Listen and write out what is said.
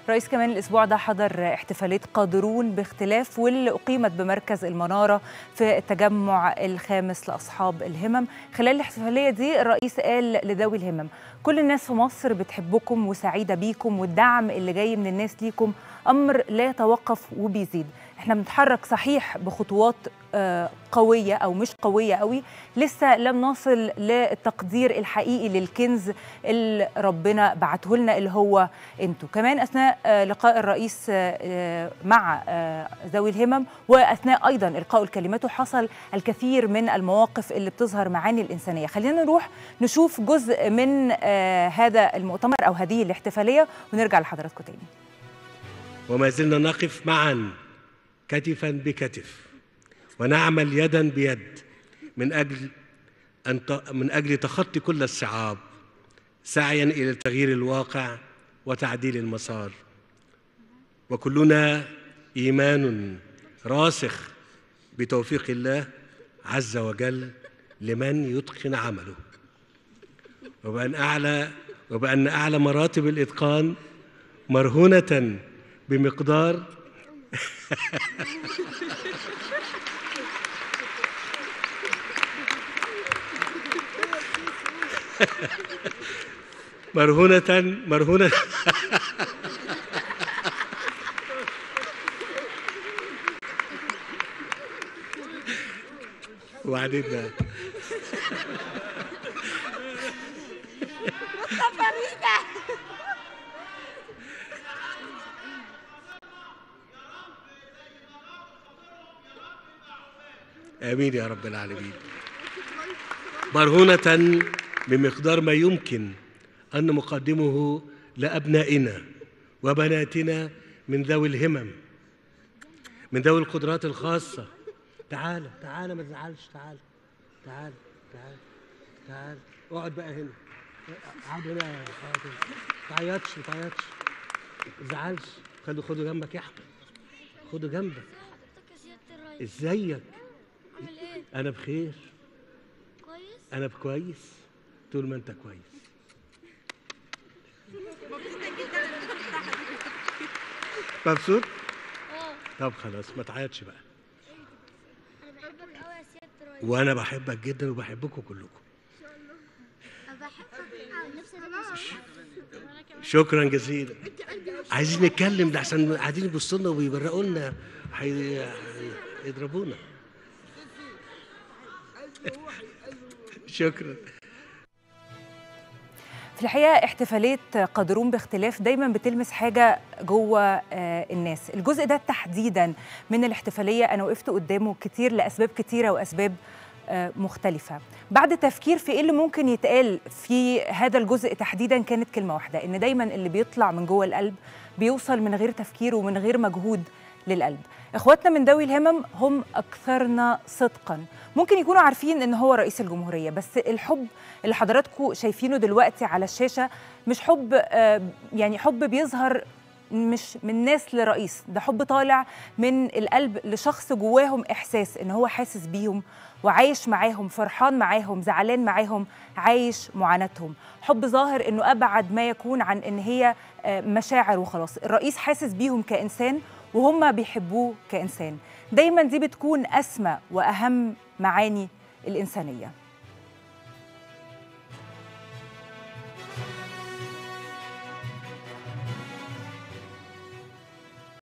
رئيس كمان الأسبوع ده حضر احتفالية قادرون باختلاف واللي أقيمت بمركز المنارة في التجمع الخامس لأصحاب الهمم خلال الاحتفالية دي الرئيس قال لذوي الهمم كل الناس في مصر بتحبكم وسعيدة بيكم والدعم اللي جاي من الناس ليكم أمر لا يتوقف وبيزيد احنا بنتحرك صحيح بخطوات قوية أو مش قوية قوي لسه لم نصل للتقدير الحقيقي للكنز اللي ربنا بعته لنا اللي هو انتوا كمان أثناء لقاء الرئيس مع ذوي الهمم وأثناء أيضا إلقاء الكلمات حصل الكثير من المواقف اللي بتظهر معاني الإنسانية خلينا نروح نشوف جزء من هذا المؤتمر أو هذه الاحتفالية ونرجع لحضراتكم تاني وما زلنا نقف معا كتفا بكتف ونعمل يدا بيد من اجل ان من اجل تخطي كل الصعاب سعيا الى تغيير الواقع وتعديل المسار وكلنا ايمان راسخ بتوفيق الله عز وجل لمن يتقن عمله وبأن أعلى وبأن أعلى مراتب الإتقان مرهونة بمقدار مرهونة مرهونة وبعدين بقى امين يا رب العالمين مرهونة بمقدار ما يمكن أن نقدمه لأبنائنا وبناتنا من ذوي الهمم من ذوي القدرات الخاصة تعال تعال ما تزعلش تعال تعال تعال تعال اقعد بقى هنا اقعد هنا ما تعيطش ما تعيطش ما تزعلش خدوا خدوا جنبك يا احمد خدوا جنبك ازيك انا بخير كويس انا كويس طول ما انت كويس مبسوط اه طب خلاص ما تعيطش بقى انا بحبك قوي يا سياده الرئيس وانا بحبك جدا وبحبكم كلكم انا بحبك نفسي أدرس. شكرا جزيلا عايزين نتكلم ده عشان قاعدين يبصوا لنا وبيبرقوا لنا هي- هيضربونا شكرا في الحقيقه احتفاليه قادرون باختلاف دايما بتلمس حاجه جوه آه، الناس الجزء ده تحديدا من الاحتفاليه انا وقفت قدامه كتير لاسباب كتيره واسباب آه، مختلفة بعد تفكير في ايه اللي ممكن يتقال في هذا الجزء تحديدا كانت كلمة واحدة ان دايما اللي بيطلع من جوه القلب بيوصل من غير تفكير ومن غير مجهود للقلب اخواتنا من ذوي الهمم هم اكثرنا صدقا ممكن يكونوا عارفين ان هو رئيس الجمهوريه بس الحب اللي حضراتكم شايفينه دلوقتي على الشاشه مش حب آه، يعني حب بيظهر مش من ناس لرئيس ده حب طالع من القلب لشخص جواهم احساس ان هو حاسس بيهم وعايش معاهم فرحان معاهم زعلان معاهم عايش معاناتهم حب ظاهر انه ابعد ما يكون عن ان هي آه، مشاعر وخلاص الرئيس حاسس بيهم كانسان وهم بيحبوه كانسان دايما دي بتكون اسمى واهم معاني الانسانيه